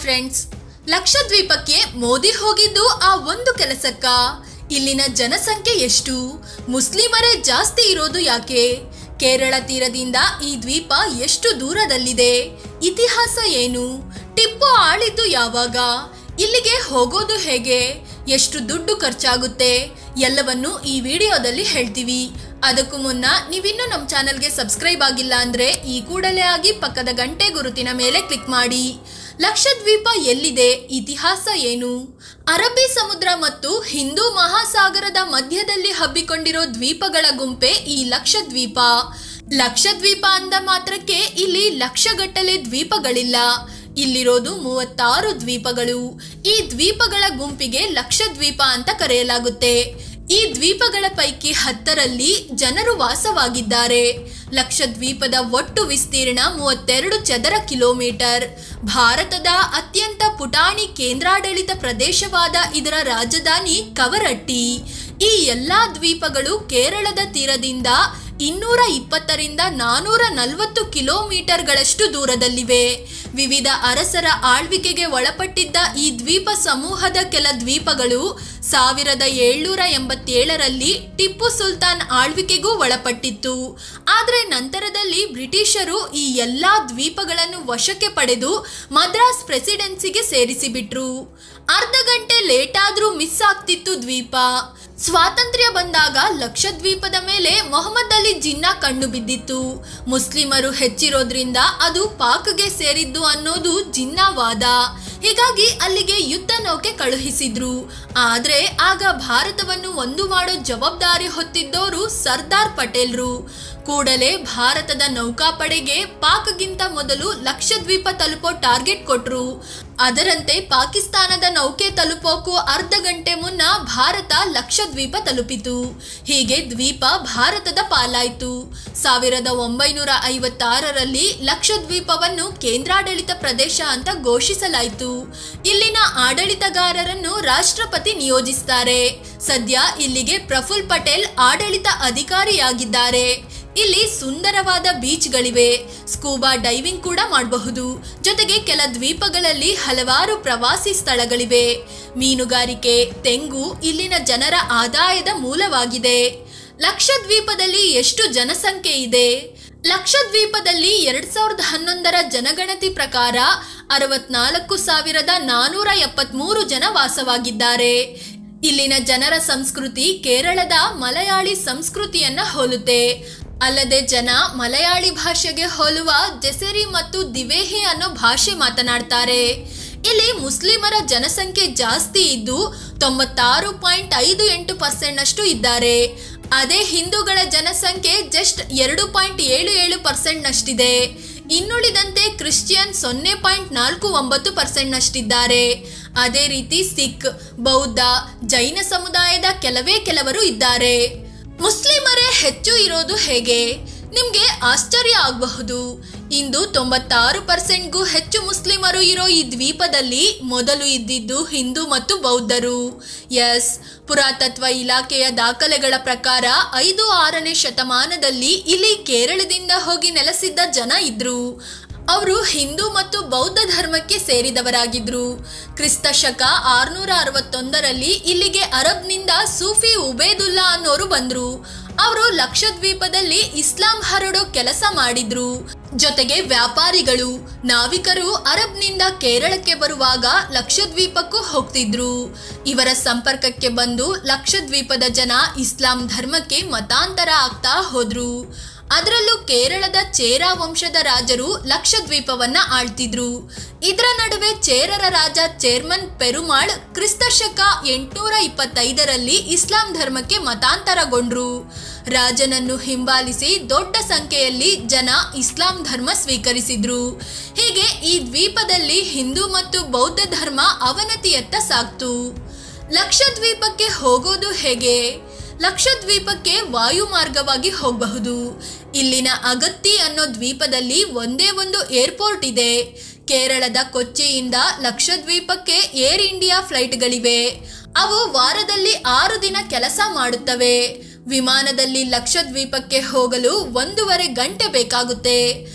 friends ಲಕ್ಷದ್ವೀಪಕ್ಕೆ Modi ಹೋಗಿದ್ದು ಆ ಒಂದು ಕೆಲಸಕ್ಕ ಇಲ್ಲಿನ ಜನಸಂಖ್ಯೆ ಎಷ್ಟು ಮುಸ್ಲಿಮರೇ ಜಾಸ್ತಿ ಇರೋದು ಯಾಕೆ ಕೇರಳ ತೀರದಿಂದ ಈ ದ್ವೀಪ ಎಷ್ಟು ದೂರದಲ್ಲಿದೆ ಇತಿಹಾಸ ಏನು ಟಿಪ್ಪು ಆಳಿದ್ದು ಯಾವಾಗ ಇಲ್ಲಿಗೆ ಹೋಗೋದು ಹೇಗೆ ಎಷ್ಟು ದುಡ್ಡು ಖರ್ಚಾಗುತ್ತೆ ಎಲ್ಲವನ್ನು ಈ ವಿಡಿಯೋದಲ್ಲಿ ಹೇಳ್ತೀವಿ ಅದಕ್ಕೂ ಮುನ್ನ ನೀವಿನ್ನೂ ನಮ್ಮ ಚಾನಲ್ಗೆ ಸಬ್ಸ್ಕ್ರೈಬ್ ಆಗಿಲ್ಲ ಅಂದ್ರೆ ಈ ಕೂಡಲೇ ಆಗಿ ಪಕ್ಕದ ಗಂಟೆ ಗುರುತಿನ ಮೇಲೆ ಕ್ಲಿಕ್ ಮಾಡಿ ಲಕ್ಷದ್ವೀಪ ಎಲ್ಲಿದೆ ಇತಿಹಾಸ ಏನು ಅರಬ್ಬಿ ಸಮುದ್ರ ಮತ್ತು ಹಿಂದೂ ಮಹಾಸಾಗರದ ಮಧ್ಯದಲ್ಲಿ ಹಬ್ಬಿಕೊಂಡಿರೋ ದ್ವೀಪಗಳ ಗುಂಪೆ ಈ ಲಕ್ಷದ್ವೀಪ ಲಕ್ಷದ್ವೀಪ ಅಂದ ಮಾತ್ರಕ್ಕೆ ಇಲ್ಲಿ ಲಕ್ಷಗಟ್ಟಲೆ ದ್ವೀಪಗಳಿಲ್ಲ ಇಲ್ಲಿರೋದು ಮೂವತ್ತಾರು ದ್ವೀಪಗಳು ಈ ದ್ವೀಪಗಳ ಗುಂಪಿಗೆ ಲಕ್ಷದ್ವೀಪ ಅಂತ ಕರೆಯಲಾಗುತ್ತೆ ಈ ದ್ವೀಪಗಳ ಪೈಕಿ ಹತ್ತರಲ್ಲಿ ಜನರು ವಾಸವಾಗಿದ್ದಾರೆ ಲಕ್ಷದ್ವೀಪದ ಒಟ್ಟು ವಿಸ್ತೀರ್ಣ ಮೂವತ್ತೆರಡು ಚದರ ಕಿಲೋಮೀಟರ್ ಭಾರತದ ಅತ್ಯಂತ ಪುಟಾಣಿ ಕೇಂದ್ರಾಡಳಿತ ಪ್ರದೇಶವಾದ ಇದರ ರಾಜಧಾನಿ ಕವರಟ್ಟಿ ಈ ಎಲ್ಲಾ ದ್ವೀಪಗಳು ಕೇರಳದ ತೀರದಿಂದ ಇನ್ನೂರ ಇಪ್ಪತ್ತರಿಂದ ನಾನೂರ ನಲವತ್ತು ಕಿಲೋಮೀಟರ್ಗಳಷ್ಟು ದೂರದಲ್ಲಿವೆ ವಿವಿಧ ಅರಸರ ಆಳ್ವಿಕೆಗೆ ಒಳಪಟ್ಟಿದ್ದ ಈ ದ್ವೀಪ ಸಮೂಹದ ಕೆಲ ದ್ವೀಪಗಳು ಸಾವಿರದ ಏಳ್ನೂರ ಎಂಬತ್ತೇಳರಲ್ಲಿ ಟಿಪ್ಪು ಸುಲ್ತಾನ್ ಆಳ್ವಿಕೆಗೂ ಒಳಪಟ್ಟಿತ್ತು ಆದರೆ ನಂತರದಲ್ಲಿ ಬ್ರಿಟಿಷರು ಈ ಎಲ್ಲಾ ದ್ವೀಪಗಳನ್ನು ವಶಕ್ಕೆ ಪಡೆದು ಮದ್ರಾಸ್ ಪ್ರೆಸಿಡೆನ್ಸಿಗೆ ಸೇರಿಸಿಬಿಟ್ರು ಅರ್ಧ ಗಂಟೆ ಲೇಟ್ ಆದ್ರೂ ಮಿಸ್ ಆಗ್ತಿತ್ತು ದ್ವೀಪ ಸ್ವಾತಂತ್ರ್ಯ ಬಂದಾಗ ಲಕ್ಷದ್ವೀಪದ ಮೇಲೆ ಮೊಹಮ್ಮದ್ ಅಲಿ ಜಿನ್ನಾ ಕಣ್ಣು ಬಿದ್ದಿತ್ತು ಮುಸ್ಲಿಮರು ಹೆಚ್ಚಿರೋದ್ರಿಂದ ಅದು ಪಾಕ್ಗೆ ಸೇರಿದ್ದು ಅನ್ನೋದು ಜಿನ್ನಾ ವಾದ ಹೀಗಾಗಿ ಅಲ್ಲಿಗೆ ಯುದ್ಧ ನೌಕೆ ಕಳುಹಿಸಿದ್ರು ಆದ್ರೆ ಆಗ ಭಾರತವನ್ನು ಒಂದು ಮಾಡೋ ಜವಾಬ್ದಾರಿ ಹೊತ್ತಿದ್ದವರು ಸರ್ದಾರ್ ಪಟೇಲ್ರು ಕೂಡಲೇ ಭಾರತದ ನೌಕಾಪಡೆಗೆ ಪಾಕ್ಗಿಂತ ಮೊದಲು ಲಕ್ಷದ್ವೀಪ ತಲುಪೋ ಟಾರ್ಗೆಟ್ ಕೊಟ್ರು ಅದರಂತೆ ಪಾಕಿಸ್ತಾನದ ನೌಕೆ ತಲುಪೋಕು ಅರ್ಧ ಗಂಟೆ ಮುನ್ನ ಭಾರತ ಲಕ್ಷದ್ವೀಪ ತಲುಪಿತು ಹೀಗೆ ದ್ವೀಪ ಭಾರತದ ಪಾಲಾಯಿತು ಸಾವಿರದ ಒಂಬೈನೂರ ಐವತ್ತಾರರಲ್ಲಿ ಲಕ್ಷದ್ವೀಪವನ್ನು ಕೇಂದ್ರಾಡಳಿತ ಪ್ರದೇಶ ಅಂತ ಘೋಷಿಸಲಾಯಿತು ಇಲ್ಲಿನ ಆಡಳಿತಗಾರರನ್ನು ರಾಷ್ಟ್ರಪತಿ ನಿಯೋಜಿಸ್ತಾರೆ ಸದ್ಯ ಇಲ್ಲಿಗೆ ಪ್ರಫುಲ್ ಪಟೇಲ್ ಆಡಳಿತ ಅಧಿಕಾರಿಯಾಗಿದ್ದಾರೆ ಇಲ್ಲಿ ಸುಂದರವಾದ ಬೀಚ್ಗಳಿವೆ ಸ್ಕೂಬಾ ಡೈವಿಂಗ್ ಕೂಡ ಮಾಡಬಹುದು ಜೊತೆಗೆ ಕೆಲ ದ್ವೀಪಗಳಲ್ಲಿ ಹಲವಾರು ಪ್ರವಾಸಿ ಸ್ಥಳಗಳಿವೆ ಮೀನುಗಾರಿಕೆ ತೆಂಗು ಇಲ್ಲಿನ ಜನರ ಆದಾಯದ ಮೂಲವಾಗಿದೆ ಲಕ್ಷದ್ವೀಪದಲ್ಲಿ ಎಷ್ಟು ಜನಸಂಖ್ಯೆ ಇದೆ ಲಕ್ಷದ್ವೀಪದಲ್ಲಿ ಎರಡ್ ಸಾವಿರದ ಹನ್ನೊಂದರ ಜನಗಣತಿ ಪ್ರಕಾರ ಅರವತ್ನಾಲ್ಕು ಸಾವಿರದ ನಾನೂರ ಎಪ್ಪತ್ಮೂರು ಜನ ವಾಸವಾಗಿದ್ದಾರೆ ಇಲ್ಲಿನ ಜನರ ಸಂಸ್ಕೃತಿ ಕೇರಳದ ಮಲಯಾಳಿ ಸಂಸ್ಕೃತಿಯನ್ನ ಹೋಲುತ್ತೆ ಅಲ್ಲದೆ ಜನ ಮಲಯಾಳಿ ಭಾಷೆಗೆ ಹೋಲುವ ಜೆಸೆರಿ ಮತ್ತು ದಿವೇಹಿ ಅನ್ನೋ ಭಾಷೆ ಮಾತನಾಡ್ತಾರೆ ಇಲ್ಲಿ ಮುಸ್ಲಿಮರ ಜನಸಂಖ್ಯೆ ಜಾಸ್ತಿ ಇದ್ದು ತೊಂಬತ್ತಾರು ಪಾಯಿಂಟ್ ಐದು ಎಂಟು ಪರ್ಸೆಂಟ್ ಅಷ್ಟು ಇದ್ದಾರೆ ಅದೇ ಹಿಂದೂಗಳ ಜನಸಂಖ್ಯೆ ಜಸ್ಟ್ ಎರಡು ಪಾಯಿಂಟ್ ಏಳು ಏಳು ಪರ್ಸೆಂಟ್ ನಷ್ಟಿದೆ ಇನ್ನುಳಿದಂತೆ ಕ್ರಿಶ್ಚಿಯನ್ ಸೊನ್ನೆ ಪಾಯಿಂಟ್ ನಾಲ್ಕು ಒಂಬತ್ತು ಪರ್ಸೆಂಟ್ ನಷ್ಟಿದ್ದಾರೆ ಅದೇ ರೀತಿ ಸಿಖ್ ಬೌದ್ಧ ಜೈನ ಸಮುದಾಯದ ಕೆಲವೇ ಕೆಲವರು ಇದ್ದಾರೆ ಮುಸ್ಲಿಮರೇ ಹೆಚ್ಚು ಇರೋದು ಹೇಗೆ ನಿಮ್ಗೆ ಆಶ್ಚರ್ಯ ಆಗಬಹುದು ಇಂದು ತೊಂಬತ್ತಾರು ಪರ್ಸೆಂಟ್ಗೂ ಹೆಚ್ಚು ಮುಸ್ಲಿಮರು ಇರೋ ಈ ದ್ವೀಪದಲ್ಲಿ ಮೊದಲು ಇದ್ದಿದ್ದು ಹಿಂದೂ ಮತ್ತು ಬೌದ್ಧರು ಎಸ್ ಪುರಾತತ್ವ ಇಲಾಖೆಯ ದಾಖಲೆಗಳ ಪ್ರಕಾರ ಐದು ಆರನೇ ಶತಮಾನದಲ್ಲಿ ಇಲ್ಲಿ ಕೇರಳದಿಂದ ಹೋಗಿ ನೆಲೆಸಿದ್ದ ಜನ ಇದ್ರು ಅವರು ಹಿಂದೂ ಮತ್ತು ಬೌದ್ಧ ಧರ್ಮಕ್ಕೆ ಸೇರಿದವರಾಗಿದ್ರು ಕ್ರಿಸ್ತ ಶಕ ಆರ್ನೂರ ಅರವತ್ತೊಂದರಲ್ಲಿ ಇಲ್ಲಿಗೆ ಅರಬ್ನಿಂದ ಸೂಫಿ ಉಬೇದುಲ್ಲಾ ಅನ್ನೋರು ಬಂದ್ರು ಅವರು ಲಕ್ಷದ್ವೀಪದಲ್ಲಿ ಇಸ್ಲಾಂ ಹರಡೋ ಕೆಲಸ ಮಾಡಿದ್ರು ಜೊತೆಗೆ ವ್ಯಾಪಾರಿಗಳು ನಾವಿಕರು ಅರಬ್ನಿಂದ ಕೇರಳಕ್ಕೆ ಬರುವಾಗ ಲಕ್ಷದ್ವೀಪಕ್ಕೂ ಹೋಗ್ತಿದ್ರು ಇವರ ಸಂಪರ್ಕಕ್ಕೆ ಬಂದು ಲಕ್ಷದ್ವೀಪದ ಜನ ಇಸ್ಲಾಂ ಧರ್ಮಕ್ಕೆ ಮತಾಂತರ ಆಗ್ತಾ ಹೋದ್ರು ಅದರಲ್ಲೂ ಕೇರಳದ ಚೇರ ವಂಶದ ರಾಜರು ಲಕ್ಷದ್ವೀಪವನ್ನ ಆಳ್ತಿದ್ರು ಇದರ ನಡುವೆ ಚೇರರ ರಾಜ ಚೇರ್ಮನ್ ಪೆರುಮಾಳ್ ಕ್ರಿಸ್ತ ಶಕ ಎಂಟುನೂರ ಇಪ್ಪತ್ತೈದರಲ್ಲಿ ಇಸ್ಲಾಂ ಧರ್ಮಕ್ಕೆ ಮತಾಂತರಗೊಂಡ್ರು ರಾಜನನ್ನು ಹಿಂಬಾಲಿಸಿ ದೊಡ್ಡ ಸಂಖ್ಯೆಯಲ್ಲಿ ಜನ ಇಸ್ಲಾಂ ಧರ್ಮ ಸ್ವೀಕರಿಸಿದ್ರು ಹೀಗೆ ಈ ದ್ವೀಪದಲ್ಲಿ ಹಿಂದೂ ಮತ್ತು ಬೌದ್ಧ ಧರ್ಮ ಅವನತಿಯತ್ತ ಸಾಕ್ತು ಲಕ್ಷದ್ವೀಪಕ್ಕೆ ಹೋಗೋದು ಹೇಗೆ ಲಕ್ಷದ್ವೀಪಕ್ಕೆ ವಾಯು ಮಾರ್ಗವಾಗಿ ಹೋಗಬಹುದು ಇಲ್ಲಿನ ಅಗತ್ತಿ ಅನ್ನೋ ದ್ವೀಪದಲ್ಲಿ ಒಂದೇ ಒಂದು ಏರ್ಪೋರ್ಟ್ ಇದೆ ಕೇರಳದ ಕೊಚ್ಚಿಯಿಂದ ಲಕ್ಷದ್ವೀಪಕ್ಕೆ ಏರ್ ಇಂಡಿಯಾ ಫ್ಲೈಟ್ಗಳಿವೆ ಅವು ವಾರದಲ್ಲಿ ಆರು ದಿನ ಕೆಲಸ ಮಾಡುತ್ತವೆ ವಿಮಾನದಲ್ಲಿ ಲಕ್ಷದ್ವೀಪಕ್ಕೆ ಹೋಗಲು ಒಂದೂವರೆ ಗಂಟೆ ಬೇಕಾಗುತ್ತೆ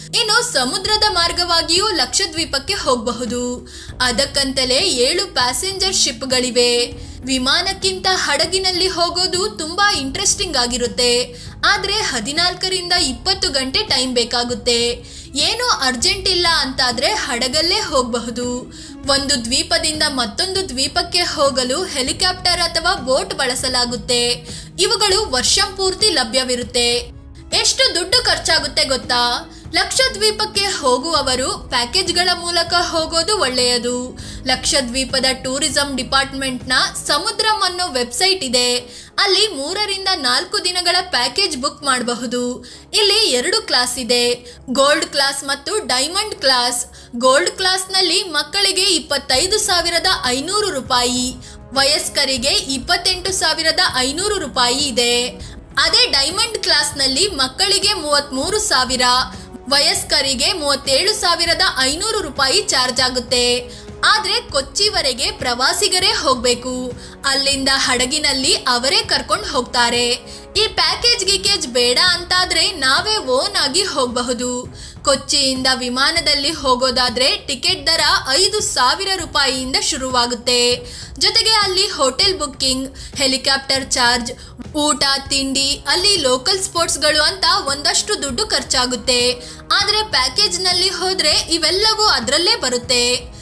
ಇನ್ನು ಸಮುದ್ರದ ಮಾರ್ಗವಾಗಿಯೂ ಲಕ್ಷದ್ವೀಪಕ್ಕೆ ಹೋಗಬಹುದು ಅದಕ್ಕಂತಲೇ ಏಳು ಪ್ಯಾಸೆಂಜರ್ ಶಿಪ್ಗಳಿವೆ ವಿಮಾನಕ್ಕಿಂತ ಹಡಗಿನಲ್ಲಿ ಹೋಗೋದು ತುಂಬಾ ಇಂಟ್ರೆಸ್ಟಿಂಗ್ ಆಗಿರುತ್ತೆ ಆದ್ರೆ ಹದಿನಾಲ್ಕರಿಂದ ಇಪ್ಪತ್ತು ಗಂಟೆ ಟೈಮ್ ಬೇಕಾಗುತ್ತೆ ಏನೋ ಅರ್ಜೆಂಟ್ ಇಲ್ಲ ಅಂತಾದ್ರೆ ಹಡಗಲ್ಲೇ ಹೋಗಬಹುದು ಒಂದು ದ್ವೀಪದಿಂದ ಮತ್ತೊಂದು ದ್ವೀಪಕ್ಕೆ ಹೋಗಲು ಹೆಲಿಕಾಪ್ಟರ್ ಅಥವಾ ಬೋಟ್ ಬಳಸಲಾಗುತ್ತೆ ಇವುಗಳು ವರ್ಷಂಪೂರ್ತಿ ಲಭ್ಯವಿರುತ್ತೆ ಎಷ್ಟು ದುಡ್ಡು ಖರ್ಚಾಗುತ್ತೆ ಗೊತ್ತಾ ಲಕ್ಷದ್ವೀಪಕ್ಕೆ ಹೋಗುವವರು ಪ್ಯಾಕೇಜ್ಗಳ ಮೂಲಕ ಹೋಗೋದು ಒಳ್ಳೆಯದು ಲಕ್ಷದ್ವೀಪದ ಟೂರಿಸಂ ಡಿಪಾರ್ಟ್ಮೆಂಟ್ನ ಸಮುದ್ರಂ ಅನ್ನೋ ವೆಬ್ಸೈಟ್ ಇದೆ ಅಲ್ಲಿ ಮೂರರಿಂದ ನಾಲ್ಕು ದಿನಗಳ ಪ್ಯಾಕೇಜ್ ಬುಕ್ ಮಾಡಬಹುದು ಇಲ್ಲಿ ಎರಡು ಕ್ಲಾಸ್ ಇದೆ ಗೋಲ್ಡ್ ಕ್ಲಾಸ್ ಮತ್ತು ಡೈಮಂಡ್ ಕ್ಲಾಸ್ ಗೋಲ್ಡ್ ಕ್ಲಾಸ್ನಲ್ಲಿ ಮಕ್ಕಳಿಗೆ ಇಪ್ಪತ್ತೈದು ಸಾವಿರದ ಐನೂರು ರೂಪಾಯಿ ವಯಸ್ಕರಿಗೆ ಇಪ್ಪತ್ತೆಂಟು ಸಾವಿರದ ಐನೂರು ರೂಪಾಯಿ ಇದೆ ಅದೇ ಡೈಮಂಡ್ ಕ್ಲಾಸ್ನಲ್ಲಿ ಮಕ್ಕಳಿಗೆ ಮೂವತ್ತ್ಮೂರು ಸಾವಿರ ವಯಸ್ಕರಿಗೆ ಮೂವತ್ತೇಳು ಸಾವಿರದ ಐನೂರು ರೂಪಾಯಿ ಚಾರ್ಜ್ ಆಗುತ್ತೆ ಆದ್ರೆ ಕೊಚ್ಚಿವರೆಗೆ ಪ್ರವಾಸಿಗರೇ ಹೋಗ್ಬೇಕು ಅಲ್ಲಿಂದ ಹಡಗಿನಲ್ಲಿ ಅವರೇ ಕರ್ಕೊಂಡು ಹೋಗ್ತಾರೆ ಈ ಪ್ಯಾಕೇಜ್ ಗಿಕೇಜ್ ಬೇಡ ಅಂತಾದ್ರೆ ನಾವೇ ಓನ್ ಆಗಿ ಹೋಗಬಹುದು ಕೊಚ್ಚಿಯಿಂದ ವಿಮಾನದಲ್ಲಿ ಹೋಗೋದಾದ್ರೆ ಟಿಕೆಟ್ ದರ ಐದು ಸಾವಿರ ರೂಪಾಯಿಯಿಂದ ಶುರುವಾಗುತ್ತೆ ಜೊತೆಗೆ ಅಲ್ಲಿ ಹೋಟೆಲ್ ಬುಕ್ಕಿಂಗ್ ಹೆಲಿಕಾಪ್ಟರ್ ಚಾರ್ಜ್ ಊಟ ತಿಂಡಿ ಅಲ್ಲಿ ಲೋಕಲ್ ಸ್ಪೋರ್ಟ್ಸ್ಗಳು ಅಂತ ಒಂದಷ್ಟು ದುಡ್ಡು ಖರ್ಚಾಗುತ್ತೆ ಆದ್ರೆ ಪ್ಯಾಕೇಜ್ನಲ್ಲಿ ಹೋದ್ರೆ ಇವೆಲ್ಲವೂ ಅದರಲ್ಲೇ ಬರುತ್ತೆ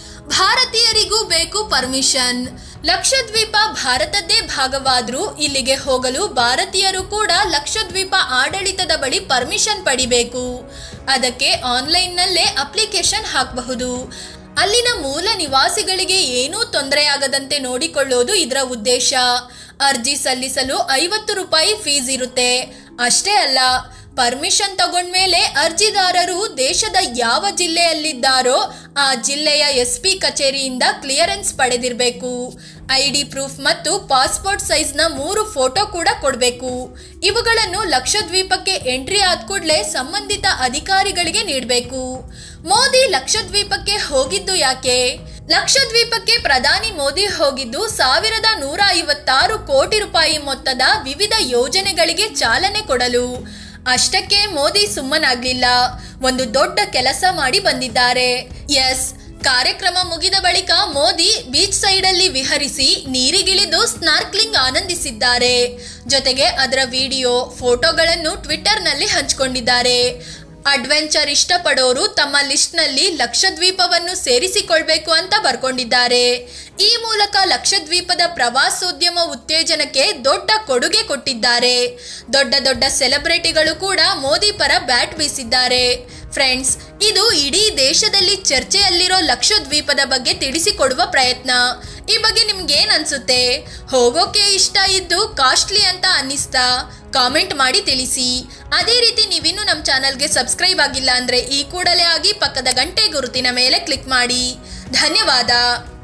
ಭಾರತೀಯರಿಗೂ ಬೇಕು ಪರ್ಮಿಷನ್ ಲಕ್ಷದ್ವೀಪ ಭಾರತದ್ದೇ ಭಾಗವಾದ್ರೂ ಇಲ್ಲಿಗೆ ಹೋಗಲು ಭಾರತೀಯರು ಕೂಡ ಲಕ್ಷದ್ವೀಪ ಆಡಳಿತದ ಬಳಿ ಪರ್ಮಿಷನ್ ಪಡಿಬೇಕು ಅದಕ್ಕೆ ಆನ್ಲೈನ್ನಲ್ಲೇ ಅಪ್ಲಿಕೇಶನ್ ಹಾಕಬಹುದು ಅಲ್ಲಿನ ಮೂಲ ನಿವಾಸಿಗಳಿಗೆ ಏನೂ ತೊಂದರೆಯಾಗದಂತೆ ನೋಡಿಕೊಳ್ಳೋದು ಇದರ ಉದ್ದೇಶ ಅರ್ಜಿ ಸಲ್ಲಿಸಲು ಐವತ್ತು ರೂಪಾಯಿ ಫೀಸ್ ಇರುತ್ತೆ ಅಷ್ಟೇ ಅಲ್ಲ ಪರ್ಮಿಷನ್ ತಗೊಂಡ್ಮೇಲೆ ಅರ್ಜಿದಾರರು ದೇಶದ ಯಾವ ಜಿಲ್ಲೆಯಲ್ಲಿದ್ದಾರೋ ಆ ಜಿಲ್ಲೆಯ ಎಸ್ ಪಿ ಕಚೇರಿಯಿಂದ ಕ್ಲಿಯರೆನ್ಸ್ ಪಡೆದಿರಬೇಕು ಐ ಡಿ ಪ್ರೂಫ್ ಮತ್ತು ಪಾಸ್ಪೋರ್ಟ್ ಸೈಜ್ನ ಮೂರು ಫೋಟೋ ಕೂಡ ಕೊಡಬೇಕು ಇವುಗಳನ್ನು ಲಕ್ಷದ್ವೀಪಕ್ಕೆ ಎಂಟ್ರಿ ಆದ ಕೂಡಲೇ ಸಂಬಂಧಿತ ಅಧಿಕಾರಿಗಳಿಗೆ ನೀಡಬೇಕು ಮೋದಿ ಲಕ್ಷದ್ವೀಪಕ್ಕೆ ಹೋಗಿದ್ದು ಯಾಕೆ ಲಕ್ಷದ್ವೀಪಕ್ಕೆ ಪ್ರಧಾನಿ ಮೋದಿ ಹೋಗಿದ್ದು ಸಾವಿರದ ನೂರ ಐವತ್ತಾರು ಕೋಟಿ ರೂಪಾಯಿ ಮೊತ್ತದ ವಿವಿಧ ಯೋಜನೆಗಳಿಗೆ ಚಾಲನೆ ಕೊಡಲು ಅಷ್ಟಕ್ಕೆ ಮೋದಿ ಸುಮ್ಮನಾಗ್ಲಿಲ್ಲ ಒಂದು ದೊಡ್ಡ ಕೆಲಸ ಮಾಡಿ ಬಂದಿದ್ದಾರೆ ಎಸ್ ಕಾರ್ಯಕ್ರಮ ಮುಗಿದ ಬಳಿಕ ಮೋದಿ ಬೀಚ್ ಸೈಡಲ್ಲಿ ವಿಹರಿಸಿ ನೀರಿಗಿಳಿದು ಸ್ನಾರ್ಕ್ಲಿಂಗ್ ಆನಂದಿಸಿದ್ದಾರೆ ಜೊತೆಗೆ ಅದರ ವಿಡಿಯೋ ಫೋಟೋಗಳನ್ನು ಟ್ವಿಟ್ಟರ್ನಲ್ಲಿ ಹಂಚಿಕೊಂಡಿದ್ದಾರೆ ಅಡ್ವೆಂಚರ್ ಇಷ್ಟಪಡೋರು ತಮ್ಮ ಲಿಸ್ಟ್ನಲ್ಲಿ ಲಕ್ಷದ್ವೀಪವನ್ನು ಸೇರಿಸಿಕೊಳ್ಬೇಕು ಅಂತ ಬರ್ಕೊಂಡಿದ್ದಾರೆ ಈ ಮೂಲಕ ಲಕ್ಷದ್ವೀಪದ ಪ್ರವಾಸೋದ್ಯಮ ಉತ್ತೇಜನಕ್ಕೆ ದೊಡ್ಡ ಕೊಡುಗೆ ಕೊಟ್ಟಿದ್ದಾರೆ ದೊಡ್ಡ ದೊಡ್ಡ ಸೆಲೆಬ್ರಿಟಿಗಳು ಕೂಡ ಮೋದಿ ಪರ ಬ್ಯಾಟ್ ಬೀಸಿದ್ದಾರೆ ಫ್ರೆಂಡ್ಸ್ ಇದು ಇಡೀ ದೇಶದಲ್ಲಿ ಚರ್ಚೆಯಲ್ಲಿರೋ ಲಕ್ಷದ್ವೀಪದ ಬಗ್ಗೆ ತಿಳಿಸಿಕೊಡುವ ಪ್ರಯತ್ನ ಈ ಬಗ್ಗೆ ನಿಮ್ಗೆ ಏನ್ ಅನ್ಸುತ್ತೆ ಹೋಗೋಕೆ ಇಷ್ಟ ಇದ್ದು ಕಾಸ್ಟ್ಲಿ ಅಂತ ಅನ್ನಿಸ್ತಾ ಕಾಮೆಂಟ್ ಮಾಡಿ ತಿಳಿಸಿ ಅದೇ ರೀತಿ ನೀವಿನ್ನೂ ನಮ್ಮ ಚಾನಲ್ಗೆ ಸಬ್ಸ್ಕ್ರೈಬ್ ಆಗಿಲ್ಲ ಅಂದ್ರೆ ಈ ಕೂಡಲೇ ಆಗಿ ಪಕ್ಕದ ಗಂಟೆ ಗುರುತಿನ ಮೇಲೆ ಕ್ಲಿಕ್ ಮಾಡಿ ಧನ್ಯವಾದ